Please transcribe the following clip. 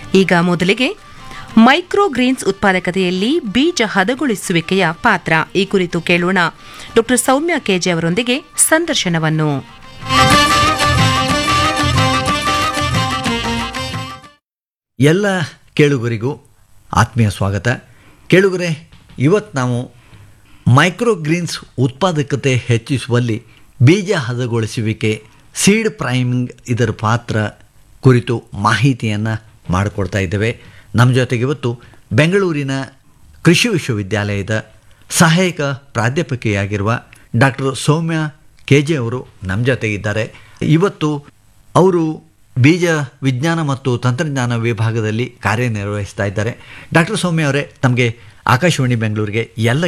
ಈಗ ಮೊದಲಿಗೆ micro Green's ಉತ್ಪಾದಕತೆಯಲ್ಲಿ ಬೀಜ ಹದಗೊಳಿಸುವಿಕೆಯ ಪಾತ್ರ ಈ ಕುರಿತು ಕೇಳೋಣ ಡಾಕ್ಟರ್ ಸೌಮ್ಯ ಕೆಜೆ ಅವರೊಂದಿಗೆ ಸಂದರ್ಶನವನ್ನು ಎಲ್ಲ ಕೇಳುಗರಿಗೂ ಆತ್ಮೀಯ ಸ್ವಾಗತ ಕೇಳುಗರೆ ಇವತ್ತು ನಾವು ಮೈಕ್ರೋಗ್ರೀನ್ಸ್ ಉತ್ಪಾದಕತೆ ಹೆಚ್ಚಿಸುವಲ್ಲಿ ಬೀಜ ಹದಗೊಳಿಸುವಿಕೆ ಸೀಡ್ ಪ್ರೈಮಿಂಗ್ ಇದರ ಪಾತ್ರ ಕುರಿತು ಮಾಹಿತಿಯನ್ನು ಮಾಡಿಕೊಡ್ತಾ ಇದ್ದೇವೆ ನಮ್ಮ ಜೊತೆಗೆ ಇವತ್ತು ಬೆಂಗಳೂರಿನ ಕೃಷಿ ವಿಶ್ವವಿದ್ಯಾಲಯದ ಸಹಾಯಕ ಪ್ರಾಧ್ಯಾಪಕಿಯಾಗಿರುವ ಡಾಕ್ಟರ್ ಸೌಮ್ಯ ಕೆ ಜೆ ಅವರು ನಮ್ಮ ಜೊತೆಗಿದ್ದಾರೆ ಇವತ್ತು ಅವರು ಬೀಜ ವಿಜ್ಞಾನ ಮತ್ತು ತಂತ್ರಜ್ಞಾನ ವಿಭಾಗದಲ್ಲಿ ಕಾರ್ಯನಿರ್ವಹಿಸ್ತಾ ಇದ್ದಾರೆ ಡಾಕ್ಟರ್ ಸೌಮ್ಯ ಅವರೇ ತಮಗೆ ಆಕಾಶವಾಣಿ ಬೆಂಗಳೂರಿಗೆ ಎಲ್ಲ